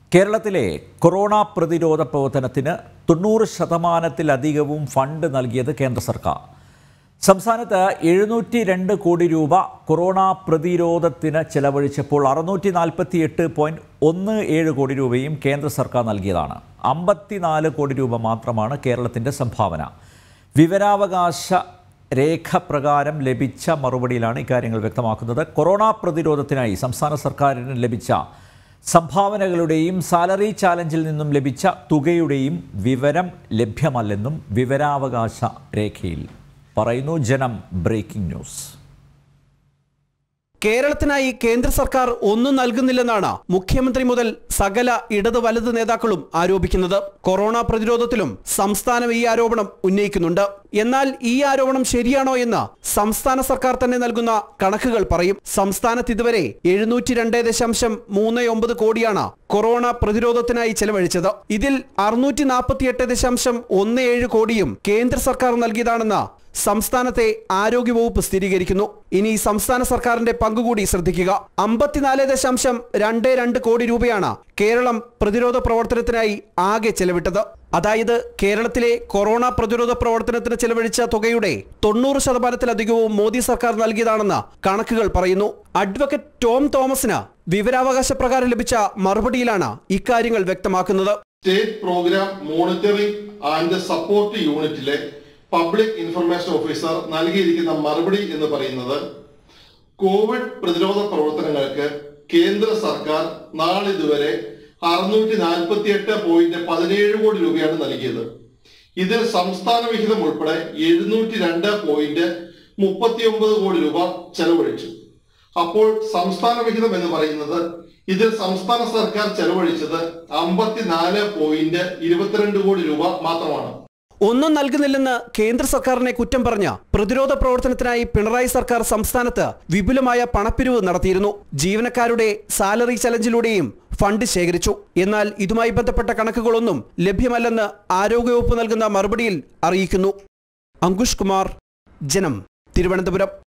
കേരളത്തിലെ കൊറോണ പ്രതിരോധ പ്രവർത്തനത്തിന് തൊണ്ണൂറ് ശതമാനത്തിലധികവും ഫണ്ട് നൽകിയത് കേന്ദ്ര സർക്കാർ സംസ്ഥാനത്ത് എഴുന്നൂറ്റി രണ്ട് കോടി രൂപ കൊറോണ പ്രതിരോധത്തിന് ചെലവഴിച്ചപ്പോൾ അറുന്നൂറ്റി നാൽപ്പത്തി എട്ട് പോയിന്റ് ഒന്ന് ഏഴ് കോടി രൂപയും കേന്ദ്ര സർക്കാർ നൽകിയതാണ് അമ്പത്തിനാല് കോടി രൂപ മാത്രമാണ് കേരളത്തിൻ്റെ സംഭാവന വിവരാവകാശ രേഖ പ്രകാരം ലഭിച്ച മറുപടിയിലാണ് ഇക്കാര്യങ്ങൾ വ്യക്തമാക്കുന്നത് കൊറോണ പ്രതിരോധത്തിനായി സംസ്ഥാന സർക്കാരിന് ലഭിച്ച സംഭാവനകളുടെയും സാലറി ചാലഞ്ചിൽ നിന്നും ലഭിച്ച തുകയുടെയും വിവരം ലഭ്യമല്ലെന്നും വിവരാവകാശ രേഖയിൽ പറയുന്നു ജനം ബ്രേക്കിംഗ് ന്യൂസ് കേരളത്തിനായി കേന്ദ്ര സർക്കാർ ഒന്നും നൽകുന്നില്ലെന്നാണ് മുഖ്യമന്ത്രി മുതൽ സകല ഇടത് വലത് നേതാക്കളും ആരോപിക്കുന്നത് കൊറോണ പ്രതിരോധത്തിലും സംസ്ഥാനം ഈ ആരോപണം ഉന്നയിക്കുന്നുണ്ട് എന്നാൽ ഈ ആരോപണം ശരിയാണോ എന്ന് സംസ്ഥാന സർക്കാർ തന്നെ നൽകുന്ന കണക്കുകൾ പറയും സംസ്ഥാനത്ത് ഇതുവരെ എഴുന്നൂറ്റി രണ്ട് ദശാംശം മൂന്ന് ഒമ്പത് കോടിയാണ് കൊറോണ പ്രതിരോധത്തിനായി ചെലവഴിച്ചത് ഇതിൽ അറുന്നൂറ്റി നാൽപ്പത്തിയെട്ട് ദശാംശം ഒന്ന് ഏഴ് കോടിയും കേന്ദ്ര സർക്കാർ നൽകിയതാണെന്ന് സംസ്ഥാനത്തെ ആരോഗ്യവകുപ്പ് സ്ഥിരീകരിക്കുന്നു ഇനി സംസ്ഥാന സർക്കാരിന്റെ പങ്കുകൂടി ശ്രദ്ധിക്കുക അമ്പത്തിനാല് ദശാംശം രണ്ട് രണ്ട് കോടി രൂപയാണ് കേരളം പ്രതിരോധ പ്രവർത്തനത്തിനായി ആകെ ചെലവിട്ടത് അതായത് കേരളത്തിലെ കൊറോണ പ്രതിരോധ പ്രവർത്തനത്തിന് ചെലവഴിച്ച തുകയുടെ തൊണ്ണൂറ് ശതമാനത്തിലധികവും മോദി സർക്കാർ നൽകിയതാണെന്ന് കണക്കുകൾ പറയുന്നു അഡ്വക്കേറ്റ് ടോം തോമസിന് വിവരാവകാശ പ്രകാരം ലഭിച്ച മറുപടിയിലാണ് ഇക്കാര്യങ്ങൾ വ്യക്തമാക്കുന്നത് state program monitoring and support യൂണിറ്റിലെ പബ്ലിക് ഇൻഫർമേഷൻ ഓഫീസർ നൽകിയിരിക്കുന്ന മറുപടി എന്ന് പറയുന്നത് കോവിഡ് പ്രതിരോധ പ്രവർത്തനങ്ങൾക്ക് കേന്ദ്ര സർക്കാർ നാളിതുവരെ അറുന്നൂറ്റി നാൽപ്പത്തി എട്ട് പോയിന്റ് പതിനേഴ് കോടി രൂപയാണ് നൽകിയത് ഇതിൽ സംസ്ഥാന വിഹിതം ഉൾപ്പെടെ എഴുന്നൂറ്റി രണ്ട് പോയിന്റ് മുപ്പത്തി ഒമ്പത് കോടി രൂപ ചെലവഴിച്ചു അപ്പോൾ സംസ്ഥാന വിഹിതം എന്ന് പറയുന്നത് ഇതിൽ സംസ്ഥാന സർക്കാർ ചെലവഴിച്ചത് അമ്പത്തിനാല് പോയിന്റ് ഇരുപത്തിരണ്ട് കോടി രൂപ മാത്രമാണ് ഒന്നും നൽകുന്നില്ലെന്ന് കേന്ദ്ര സർക്കാരിനെ കുറ്റം പറഞ്ഞ പ്രതിരോധ പ്രവർത്തനത്തിനായി പിണറായി സർക്കാർ സംസ്ഥാനത്ത് വിപുലമായ പണപ്പിരിവ് നടത്തിയിരുന്നു ജീവനക്കാരുടെ സാലറി ചലഞ്ചിലൂടെയും ഫണ്ട് ശേഖരിച്ചു എന്നാൽ ഇതുമായി ബന്ധപ്പെട്ട കണക്കുകളൊന്നും ലഭ്യമല്ലെന്ന് ആരോഗ്യവകുപ്പ് നൽകുന്ന മറുപടിയിൽ അറിയിക്കുന്നു അങ്കുഷ് കുമാർ ജനം തിരുവനന്തപുരം